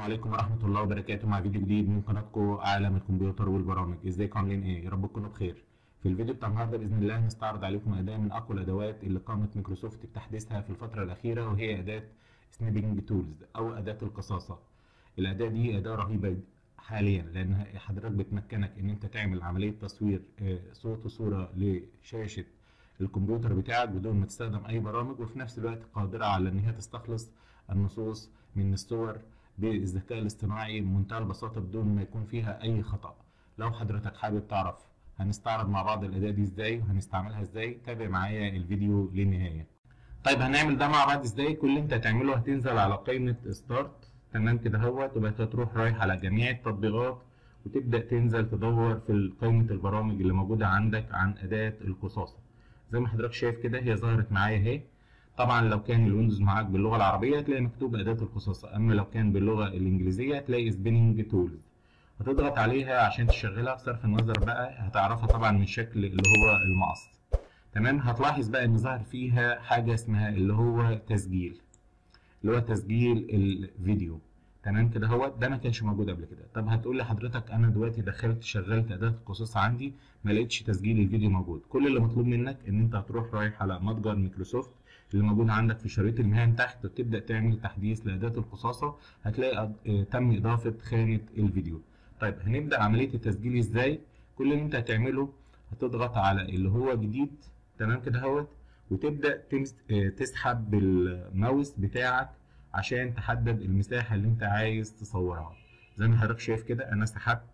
عليكم ورحمة الله وبركاته مع فيديو جديد من قناتكم عالم الكمبيوتر والبرامج ازيكم عاملين ايه يا رب تكونوا بخير في الفيديو بتاع النهارده باذن الله هنستعرض عليكم اداة من اقوى الادوات اللي قامت مايكروسوفت بتحديثها في الفترة الاخيرة وهي اداة سنيبنج تولز او اداة القصاصة الاداة دي اداة رهيبة حاليا لان حضرتك بتمكنك ان انت تعمل عملية تصوير آه، صوت وصورة لشاشة الكمبيوتر بتاعك بدون ما تستخدم اي برامج وفي نفس الوقت قادرة على ان هي تستخلص النصوص من الصور بالذكاء الاصطناعي بمنتهى البساطة بدون ما يكون فيها أي خطأ لو حضرتك حابب تعرف هنستعرض مع بعض الأداة دي إزاي وهنستعملها إزاي تابع معايا الفيديو للنهاية طيب هنعمل ده مع بعض إزاي كل اللي أنت هتعمله هتنزل على قائمة ستارت تمام كده اهوت وبعد كده تروح رايح على جميع التطبيقات وتبدأ تنزل تدور في قائمة البرامج اللي موجودة عندك عن أداة القصاصة زي ما حضرتك شايف كده هي ظهرت معايا اهي طبعا لو كان الويندوز معاك باللغه العربيه هتلاقي مكتوب اداه القصاصه اما لو كان باللغه الانجليزيه هتلاقي سبيننج تولز هتضغط عليها عشان تشغلها بصرف النظر بقى هتعرفها طبعا من الشكل اللي هو المقص تمام هتلاحظ بقى ان ظهر فيها حاجه اسمها اللي هو تسجيل اللي هو تسجيل الفيديو تمام كده هو ده ما كانش موجود قبل كده طب هتقول لي حضرتك انا دلوقتي دخلت شغلت اداه القصاص عندي ما لقيتش تسجيل الفيديو موجود كل اللي مطلوب منك ان انت هتروح رايح على متجر مايكروسوفت اللي موجود عندك في شريط المهام تحت وتبدا تعمل تحديث لاداه القصاصه هتلاقي أد- تم اضافه خانه الفيديو طيب هنبدا عمليه التسجيل ازاي كل اللي انت هتعمله هتضغط على اللي هو جديد تمام كده اهوت وتبدا تمس- آه، تسحب بالماوس بتاعك عشان تحدد المساحه اللي انت عايز تصورها زي ما حضرتك شايف كده انا سحبت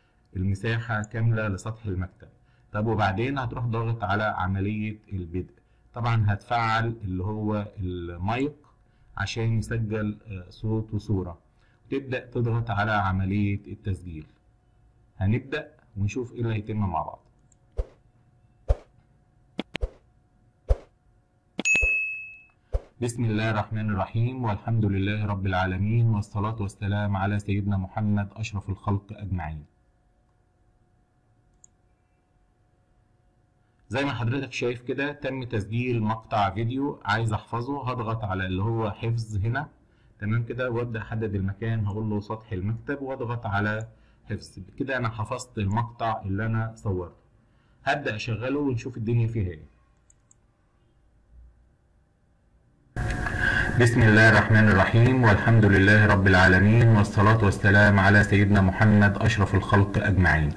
المساحه كامله لسطح المكتب طب وبعدين هتروح ضاغط على عمليه البدء طبعا هتفعل اللي هو المايك عشان يسجل آه، صوت وصورة تبدأ تضغط على عملية التسجيل هنبدأ ونشوف ايه اللي هيتم مع بعض بسم الله الرحمن الرحيم والحمد لله رب العالمين والصلاة والسلام على سيدنا محمد أشرف الخلق أجمعين زي ما حضرتك شايف كده تم تسجيل مقطع فيديو عايز احفظه هضغط على اللي هو حفظ هنا تمام كده وابدا احدد المكان هقول له سطح المكتب واضغط على حفظ كده انا حفظت المقطع اللي انا صورته هبدا اشغله ونشوف الدنيا فيها ايه بسم الله الرحمن الرحيم والحمد لله رب العالمين والصلاة والسلام على سيدنا محمد أشرف الخلق أجمعين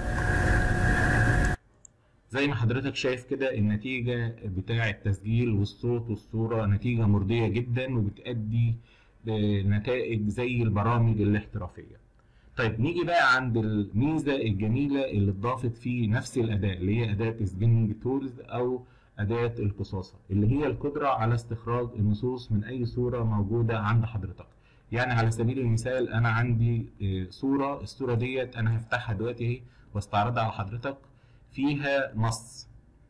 زي ما حضرتك شايف كده النتيجة بتاع التسجيل والصوت والصورة نتيجة مرضية جدا وبتأدي نتائج زي البرامج الاحترافية طيب نيجي بقى عند الميزة الجميلة اللي اتضافت في نفس الأداة اللي هي أداة سبيننج تولز أو أداة القصاصة اللي هي القدرة على استخراج النصوص من أي صورة موجودة عند حضرتك يعني على سبيل المثال أنا عندي آه، صورة الصورة ديت أنا هفتحها دلوقتي اهي واستعرضها على حضرتك فيها نص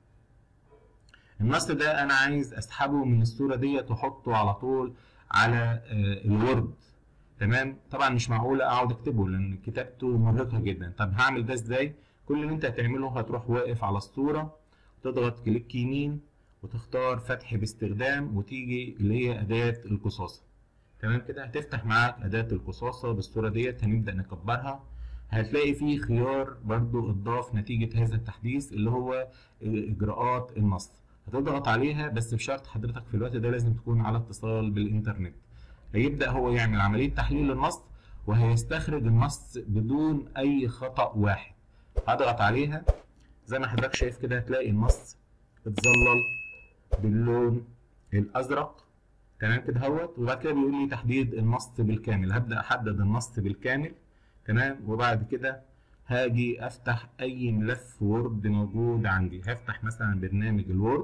النص ده انا عايز اسحبه من الصوره ديت واحطه على طول على آه، الوورد تمام طبعا مش معقول اقعد اكتبه لان كتابته مرهقه جدا طب هعمل ده ازاي كل اللي انت هتعمله هتروح واقف على الصوره تضغط كليك يمين وتختار فتح باستخدام وتيجي اللي هي اداه القصاصه تمام كده هتفتح معاك اداه القصاصه بالصوره ديت هنبدا نكبرها هتلاقي فيه خيار برضو اتضاف نتيجة هذا التحديث اللي هو إجراءات النص هتضغط عليها بس بشرط حضرتك في الوقت ده لازم تكون على اتصال بالإنترنت هيبدأ هو يعمل عملية تحليل للنص وهيستخرج النص بدون أي خطأ واحد هضغط عليها زي ما حضرتك شايف كده هتلاقي النص اتظلل باللون الأزرق تمام كده اهوت وبعد كده بيقول لي تحديد النص بالكامل هبدأ أحدد النص بالكامل تمام وبعد كده هاجي افتح اي ملف وورد موجود عندي هفتح مثلا برنامج الوورد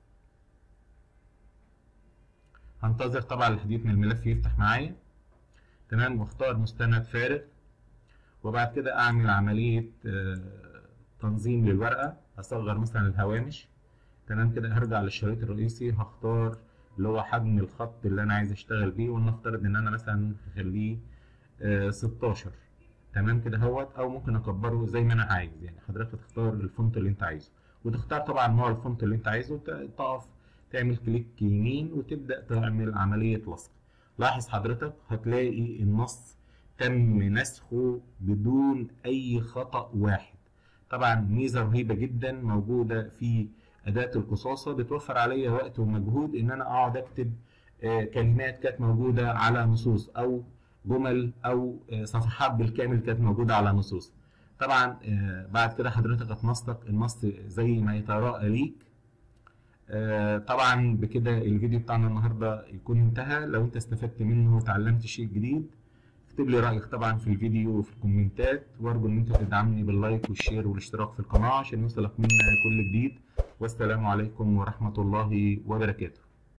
هنتظر طبعا لحديث من الملف يفتح معايا تمام واختار مستند فارغ وبعد كده اعمل عملية آه، تنظيم للورقة اصغر مثلا الهوامش تمام كده هرجع للشريط الرئيسي هختار اللي هو حجم الخط اللي انا عايز اشتغل بيه ولنفترض ان انا مثلا هخليه آه، 16 تمام كده اهوت او ممكن اكبره زي ما انا عايز يعني حضرتك تختار الفونت اللي انت عايزه وتختار طبعا نوع الفونت اللي انت عايزه وت- تقف تعمل كليك يمين وتبدا تعمل عمليه لصق لاحظ حضرتك هتلاقي النص تم نسخه بدون اي خطأ واحد طبعا ميزة رهيبة جدا موجودة في أداة القصاصة بتوفر عليا وقت ومجهود إن أنا أقعد أكتب آه، كلمات كانت موجودة على نصوص أو جمل أو آه، صفحات بالكامل كانت موجودة على نصوص طبعا آه، بعد كده حضرتك هتنسق النص زي ما يتراءى ليك آه، طبعا بكده الفيديو بتاعنا النهارده يكون انتهى لو انت استفدت منه وتعلمت شيء جديد اكتب لي رأيك طبعا في الفيديو وفي الكومنتات وارجو ان انت تدعمني باللايك والشير والاشتراك في القناة عشان يوصلك منا كل جديد والسلام عليكم ورحمة الله وبركاته